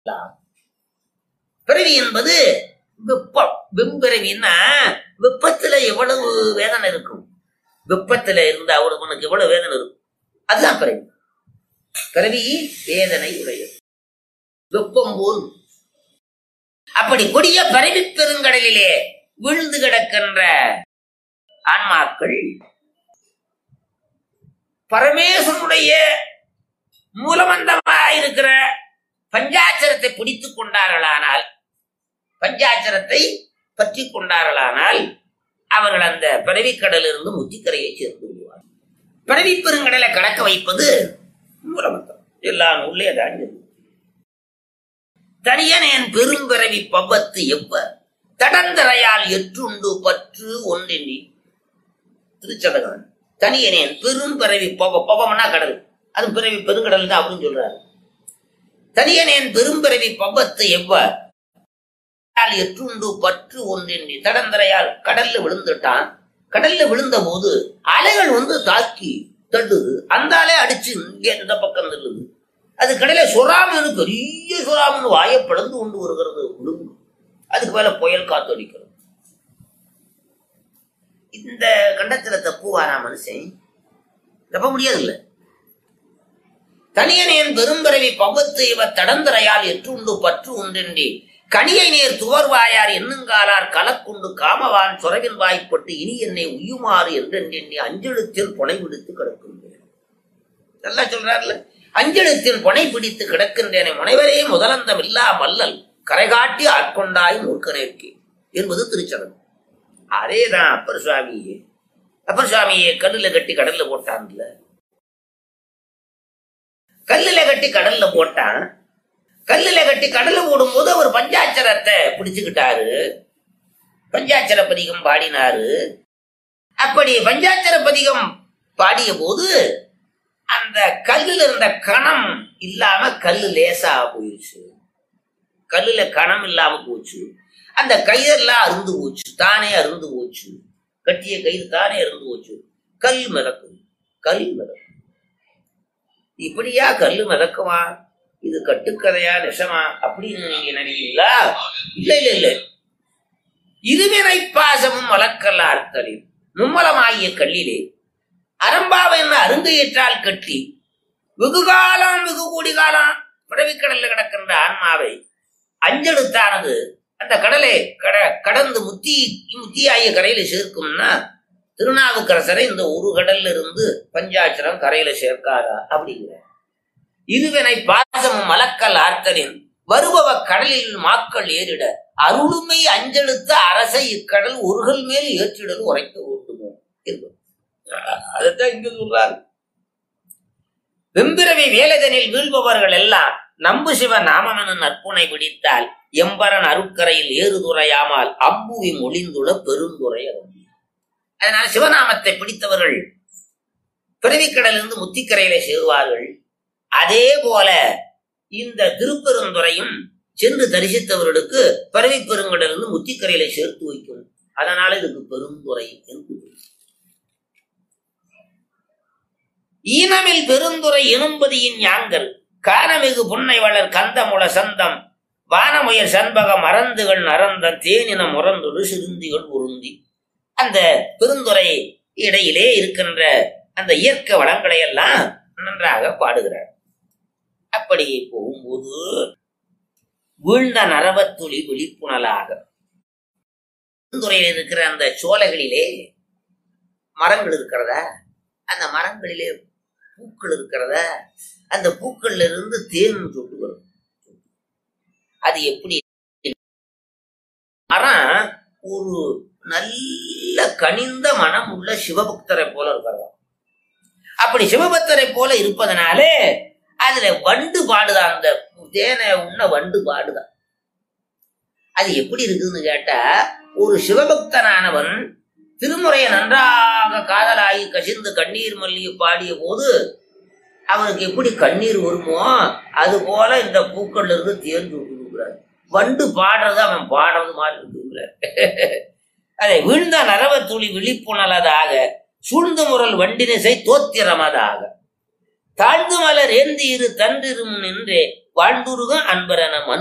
பிறவி என்பது வெப்பம் வெம்பிறவின்னா வெப்பத்துல எவ்வளவு வேதனை இருக்கும் வெப்பத்துல இருந்தா அவனுக்கு எவ்வளவு வேதனை இருக்கும் அதுதான் பிறவி பிறவி வேதனை உடையது வெப்பம் போல் அப்படி கொடிய பிறவி பெருங்கடலிலே விழுந்து கிடக்கின்ற ஆன்மாக்கள் பரமேஸ்வரனுடைய மூலமந்தமாயிருக்கிற பஞ்சாட்சரத்தை பிடித்துக் கொண்டார்களானால் பஞ்சாட்சரத்தை பற்றி கொண்டார்களானால் அவர்கள் அந்த பிறவிக்கடலிருந்து முத்திக்கரையை சேர்ந்து விடுவார் பிறவி பெருங்கடலை கடக்க வைப்பது மூலமந்தம் எல்லா நூல்லே தான் இருக்கு. தனியனேன் பெரும்பிறவி பவ்வத்து எவ்வ தடந்தரையால் எற்றுண்டு பற்று ஒன்றெண்ணி திருச்சதகன் தனியனேன் பெரும்பிறவி பவ பவம்னா கடல் அது பிறவி பெருங்கடல் தான் அப்படின்னு சொல்றாரு தனியனேன் பெரும்பிறவி பவ்வத்து எவ்வ தடந்தரையால் எற்றுண்டு பற்று ஒன்றெண்ணி தடந்தரையால் கடல்ல விழுந்துட்டான் கடல்ல விழுந்த போது அலைகள் வந்து தாக்கி தள்ளுது அந்த அலை அடிச்சு இங்க இந்த பக்கம் தள்ளுது அது கடையில சுறாமனு பெரிய சுறாமனு வாயை பிளந்து கொண்டு வருகிறது விழுங்கு அதுக்கு மேல புயல் காத்து அடிக்கிறது இந்த கண்டத்துல தப்புவாரா மனுஷன் தப்ப முடியாதுல்ல தனியனேன் பெரும்பிறவி பவ்வத்து இவ தடந்தரையால் எற்றுண்டு பற்று உண்டென்றி கனியை நேர் துவர்வாயார் எண்ணுங்காலார் கலக்குண்டு காமவான் சுரவின் வாய்ப்பட்டு இனி என்னை உய்யுமாறு என்றென்றெண்ணி அஞ்செழுத்தில் புனை விடுத்து கிடக்கின்றேன் நல்லா சொல்றாருல அஞ்செழுத்தில் புனை பிடித்து கிடக்கின்றேனே முனைவரே முதலந்தம் இல்லா மல்லல் கரைகாட்டி ஆட்கொண்டாய் மூர்க்கனேற்கு என்பது திருச்சடம் அதேதான் அப்பர் சுவாமியே அப்பர் சுவாமியை கல்லுல கட்டி கடல்ல போட்டான்ல கல்லுல கட்டி கடல்ல போட்டான் கல்லுல கட்டி கடல்ல போடும்போது அவர் பஞ்சாட்சரத்தை பிடிச்சுக்கிட்டாரு பஞ்சாட்சர பதிகம் பாடினாரு அப்படி பஞ்சாட்சர பதிகம் பாடிய போது அந்த கல்லுல இருந்த கணம் இல்லாம கல்லு லேசா போயிடுச்சு கல்லுல கணம் இல்லாம போச்சு அந்த கயிறெல்லாம் அருந்து போச்சு தானே அருந்து போச்சு கட்டிய கயிறு தானே அருந்து போச்சு கல் மிதக்கும் கல் மிதக்கும் இப்படியா கல்லு மிதக்குமா இது கட்டுக்கதையா நெசமா அப்படின்னு நீங்க நினைக்கிறீங்களா இல்ல இல்ல இல்ல இருவினை பாசமும் வளர்க்கல்ல அர்த்தலில் மும்மலமாகிய கல்லிலே அரம்பாவை என்ன அருங்கையிற்றால் கட்டி வெகு காலம் வெகு கோடி காலம் பிறவிக்கடல்ல கிடக்கின்ற ஆன்மாவை அஞ்செழுத்தானது அந்த கடலை கட கடந்து முத்தி முத்தியாகிய கரையில சேர்க்கும்னா திருநாவுக்கரசரை இந்த ஒரு கடல்ல இருந்து பஞ்சாட்சரம் கரையில சேர்க்காதா அப்படிங்கிற இருவினை பாசமும் மலக்கல் ஆர்த்தலின் வருபவ கடலில் மாக்கள் ஏறிட அருளுமை அஞ்செழுத்த அரசை இக்கடல் ஒருகள் மேல் ஏற்றிடல் உரைக்க ஓட்டுமோ என்பது அதைத்தான் இங்க சொல்றாரு வெம்பிரவி வேலைதனில் வீழ்பவர்கள் எல்லாம் நம்பு சிவ நாமமென நற்புனை பிடித்தால் எம்பரன் அருக்கரையில் ஏறுதுறையாமல் அம்புவி மொழிந்துள்ள பெருந்துரை அரும்பி அதனால சிவநாமத்தை பிடித்தவர்கள் பிறவிக்கடலிருந்து முத்திக்கரையில சேருவார்கள் அதே போல இந்த திருப்பெருந்துறையும் சென்று தரிசித்தவர்களுக்கு பிறவி பெருங்கடலிருந்து முத்திக்கரையில சேர்த்து வைக்கும் அதனால இதுக்கு பெருந்துறை என்று பெயர். ஈனமில் பெருந்துறை எனும்பதியின் யாங்கல் கானமிகு புன்னை வளர் கந்தமுள சந்தம் வானமுயர் சண்பகம் மறந்துகள் நரந்த தேனின முரந்தொடு சிறுந்திகள் உருந்தி அந்த பெருந்துறை இடையிலே இருக்கின்ற அந்த இயற்கை வளங்களை எல்லாம் நன்றாக பாடுகிறார் அப்படி போகும்போது வீழ்ந்த நரவத்துளி விழிப்புணலாக பெருந்துறையில் இருக்கிற அந்த சோலைகளிலே மரங்கள் இருக்கிறதா அந்த மரங்களிலே பூக்கள் இருக்கிறதா அந்த பூக்கள்ல இருந்து தேன் சொட்டு வரும் அது எப்படி மரம் ஒரு நல்ல கனிந்த மனம் உள்ள சிவபக்தரை போல இருக்கிறதா அப்படி சிவபக்தரை போல இருப்பதனாலே அதுல வண்டு பாடுதான் அந்த தேனை உண்ண வண்டு பாடுதான் அது எப்படி இருக்குதுன்னு கேட்டா ஒரு சிவபக்தனானவன் திருமுறையை நன்றாக காதலாகி கசிந்து கண்ணீர் மல்லிகை பாடிய போது அவனுக்கு எப்படி கண்ணீர் வருமோ அது போல இந்த பூக்கள்ல இருந்து தேர்ந்து விட்டுருக்கிறார் வண்டு பாடுறது அவன் பாடுறது மாதிரி இருக்குங்கிறார் அதை வீழ்ந்த நரவ துளி விழிப்புணலதாக சூழ்ந்து முரல் வண்டினிசை தோத்திரமதாக தாழ்ந்து மலர் ஏந்தி இரு தன்றிரும் நின்றே வாழ்ந்துருக அன்பரென மண்